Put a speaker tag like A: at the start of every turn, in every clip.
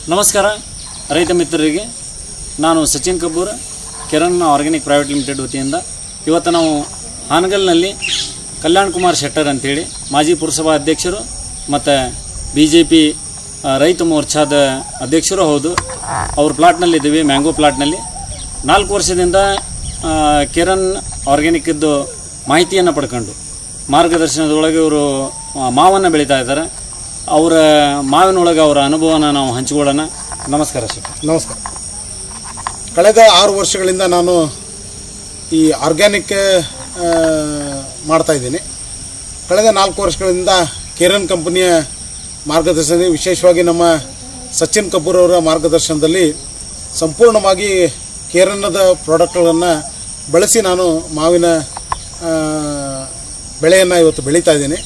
A: ನಮಸ್ಕಾರ ರೈತ ಮಿತ್ರರಿಗೆ ನಾನು Sachin Kabbur Kiran organic private limited ವತಿಯಿಂದ ಇವತ್ತು ನಾವು ಹಾನಗಲ್ನಲ್ಲಿ ಕಲ್ಯಾಣ್ ಕುಮಾರ್ ಶೆಟ್ಟರ್ ಅಂತೇಳಿ ಮಾಜಿ ಪುರಸಭಾ ಅಧ್ಯಕ್ಷರು ಮತ್ತು ಬಿ ಜೆ ಪಿ ರೈತ ಮೋರ್ಚಾದ ಅಧ್ಯಕ್ಷರು ಹೌದು ಅವ್ರ ಪ್ಲಾಟ್ನಲ್ಲಿ ಇದ್ದೀವಿ ಮ್ಯಾಂಗೋ ಪ್ಲಾಟ್ನಲ್ಲಿ ನಾಲ್ಕು ವರ್ಷದಿಂದ ಆ, ಕಿರಣ್ ಆರ್ಗ್ಯಾನಿಕ್ಕಿದ್ದು ಮಾಹಿತಿಯನ್ನು ಪಡ್ಕೊಂಡು ಮಾರ್ಗದರ್ಶನದೊಳಗೆ ಇವರು ಮಾವನ್ನು ಬೆಳೀತಾ ಇದ್ದಾರೆ ಅವರ ಮಾವಿನೊಳಗೆ ಅವರ ಅನುಭವನ ನಾವು ಹಂಚಿಕೊಳ್ಳೋಣ ನಮಸ್ಕಾರ ಸರ್
B: ನಮಸ್ಕಾರ ಕಳೆದ ಆರು ವರ್ಷಗಳಿಂದ ನಾನು ಈ ಆರ್ಗ್ಯಾನಿಕ್ ಆ, ಮಾಡ್ತಾ ಇದ್ದೀನಿ ಕಳೆದ ನಾಲ್ಕು ವರ್ಷಗಳಿಂದ ಕೇರನ್ ಕಂಪನಿಯ ಮಾರ್ಗದರ್ಶನ ವಿಶೇಷವಾಗಿ ನಮ್ಮ ಸಚಿನ್ ಕಪೂರ್ ಅವರ ಮಾರ್ಗದರ್ಶನದಲ್ಲಿ ಸಂಪೂರ್ಣವಾಗಿ ಕೇರನ್ನದ ಪ್ರಾಡಕ್ಟ್ಗಳನ್ನು ಬಳಸಿ ನಾನು ಮಾವಿನ ಬೆಳೆಯನ್ನು ಇವತ್ತು ಬೆಳೀತಾ ಇದ್ದೀನಿ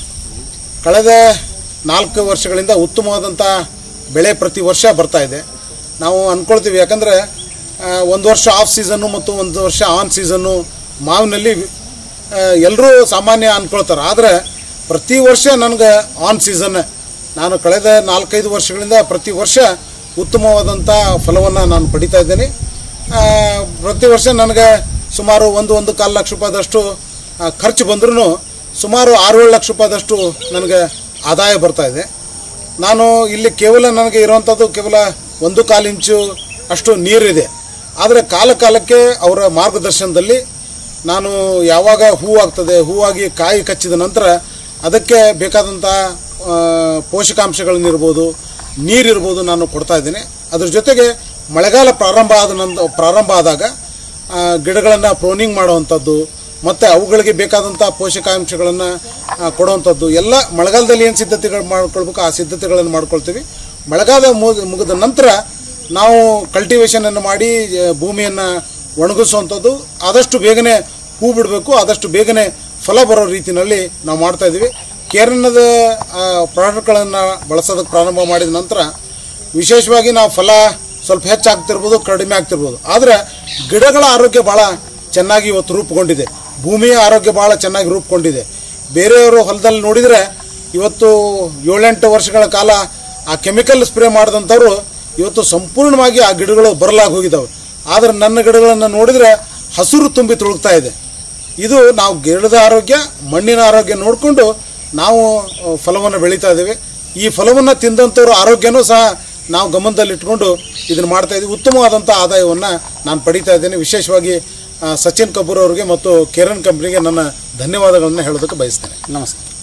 B: ಕಳೆದ ನಾಲ್ಕು ವರ್ಷಗಳಿಂದ ಉತ್ತಮವಾದಂಥ ಬೆಳೆ ಪ್ರತಿ ವರ್ಷ ಬರ್ತಾ ಇದೆ ನಾವು ಅಂದ್ಕೊಳ್ತೀವಿ ಯಾಕಂದರೆ ಒಂದು ವರ್ಷ ಆಫ್ ಸೀಸನ್ನು ಮತ್ತು ಒಂದು ವರ್ಷ ಆನ್ ಸೀಸನ್ನು ಮಾವಿನಲ್ಲಿ ಎಲ್ಲರೂ ಸಾಮಾನ್ಯ ಅಂದ್ಕೊಳ್ತಾರೆ ಆದರೆ ಪ್ರತಿ ವರ್ಷ ನನಗೆ ಆನ್ ಸೀಸನ್ ನಾನು ಕಳೆದ ನಾಲ್ಕೈದು ವರ್ಷಗಳಿಂದ ಪ್ರತಿ ವರ್ಷ ಉತ್ತಮವಾದಂಥ ಫಲವನ್ನು ನಾನು ಪಡಿತಾ ಇದ್ದೇನೆ ಆ, ಪ್ರತಿ ವರ್ಷ ನನಗೆ ಸುಮಾರು ಒಂದು ಒಂದು ಕಾಲು ಲಕ್ಷ ರೂಪಾಯಿದಷ್ಟು ಆ, ಖರ್ಚು ಬಂದ್ರೂ ಸುಮಾರು ಆರು ಏಳು ಲಕ್ಷ ರೂಪಾಯಿದಷ್ಟು ನನಗೆ ಆದಾಯ ಬರ್ತಾ ಇದೆ ನಾನು ಇಲ್ಲಿ ಕೇವಲ ನನಗೆ ಇರುವಂಥದ್ದು ಕೇವಲ ಒಂದು ಕಾಲು ಇಂಚು ಅಷ್ಟು ನೀರಿದೆ ಆದರೆ ಕಾಲ ಕಾಲಕ್ಕೆ ಅವರ ಮಾರ್ಗದರ್ಶನದಲ್ಲಿ ನಾನು ಯಾವಾಗ ಹೂವಾಗ್ತದೆ ಹೂವಾಗಿ ಕಾಯಿ ಕಚ್ಚಿದ ನಂತರ ಅದಕ್ಕೆ ಬೇಕಾದಂಥ ಆ, ಪೋಷಕಾಂಶಗಳನ್ನಿರ್ಬೋದು ನೀರಿರ್ಬೋದು ನಾನು ಕೊಡ್ತಾ ಇದ್ದೀನಿ ಅದ್ರ ಜೊತೆಗೆ ಮಳೆಗಾಲ ಪ್ರಾರಂಭ ಆದ ನಂತರ ಪ್ರಾರಂಭ ಆದಾಗ ಗಿಡಗಳನ್ನು ಪ್ರೋನಿಂಗ್ ಮಾಡುವಂಥದ್ದು ಮತ್ತು ಅವುಗಳಿಗೆ ಬೇಕಾದಂಥ ಪೋಷಕಾಂಶಗಳನ್ನು ಕೊಡುವಂಥದ್ದು ಎಲ್ಲ ಮಳೆಗಾಲದಲ್ಲಿ ಏನು ಸಿದ್ಧತೆಗಳು ಮಾಡ್ಕೊಳ್ಬೇಕು ಆ ಸಿದ್ಧತೆಗಳನ್ನು ಮಾಡ್ಕೊಳ್ತೀವಿ ಮಳೆಗಾಲ ಮುಗಿ ಮುಗಿದ ನಂತರ ನಾವು ಕಲ್ಟಿವೇಷನನ್ನು ಮಾಡಿ ಆ, ಭೂಮಿಯನ್ನು ಒಣಗಿಸುವಂಥದ್ದು ಆದಷ್ಟು ಬೇಗನೆ ಹೂ ಬಿಡಬೇಕು ಆದಷ್ಟು ಬೇಗನೆ ಫಲ ಬರೋ ರೀತಿಯಲ್ಲಿ ನಾವು ಮಾಡ್ತಾ ಇದ್ದೀವಿ ಕೇರಳದ ಪ್ರಾಡಕ್ಟ್ಗಳನ್ನು ಬಳಸೋದಕ್ಕೆ ಪ್ರಾರಂಭ ಮಾಡಿದ ನಂತರ ವಿಶೇಷವಾಗಿ ನಾವು ಫಲ ಸ್ವಲ್ಪ ಹೆಚ್ಚಾಗ್ತಿರ್ಬೋದು ಕಡಿಮೆ ಆಗ್ತಿರ್ಬೋದು ಆದರೆ ಗಿಡಗಳ ಆರೋಗ್ಯ ಭಾಳ ಚೆನ್ನಾಗಿ ಇವತ್ತು ರೂಪುಗೊಂಡಿದೆ ಭೂಮಿಯ ಆರೋಗ್ಯ ಭಾಳ ಚೆನ್ನಾಗಿ ರೂಪುಗೊಂಡಿದೆ ಬೇರೆಯವರು ಹೊಲದಲ್ಲಿ ನೋಡಿದರೆ ಇವತ್ತು ಏಳೆಂಟು ವರ್ಷಗಳ ಕಾಲ ಆ ಕೆಮಿಕಲ್ ಸ್ಪ್ರೇ ಮಾಡಿದಂಥವ್ರು ಇವತ್ತು ಸಂಪೂರ್ಣವಾಗಿ ಆ ಗಿಡಗಳು ಬರಲಾಗಿ ಹೋಗಿದ್ದಾವೆ ಆದರೆ ನನ್ನ ಗಿಡಗಳನ್ನು ನೋಡಿದರೆ ಹಸಿರು ತುಂಬಿ ತುಳುಕ್ತಾ ಇದೆ ಇದು ನಾವು ಗಿಡದ ಆರೋಗ್ಯ ಮಣ್ಣಿನ ಆರೋಗ್ಯ ನೋಡಿಕೊಂಡು ನಾವು ಆ, ಫಲವನ್ನು ಬೆಳೀತಾ ಇದ್ದೇವೆ ಈ ಫಲವನ್ನು ತಿಂದಂಥವ್ರ ಆರೋಗ್ಯನೂ ಸಹ ನಾವು ಗಮನದಲ್ಲಿಟ್ಕೊಂಡು ಇದನ್ನು ಮಾಡ್ತಾ ಇದ್ದೀವಿ ಉತ್ತಮವಾದಂಥ ಆದಾಯವನ್ನು ನಾನು ಪಡೀತಾ ಇದ್ದೇನೆ ವಿಶೇಷವಾಗಿ ಆ, ಸಚಿನ್ ಕಪೂರ್ ಅವರಿಗೆ ಮತ್ತು ಕೇರನ್ ಕಂಪ್ನಿಗೆ ನನ್ನ ಧನ್ಯವಾದಗಳನ್ನು ಹೇಳೋದಕ್ಕೆ ಬಯಸ್ತೇನೆ
A: ನಮಸ್ಕಾರ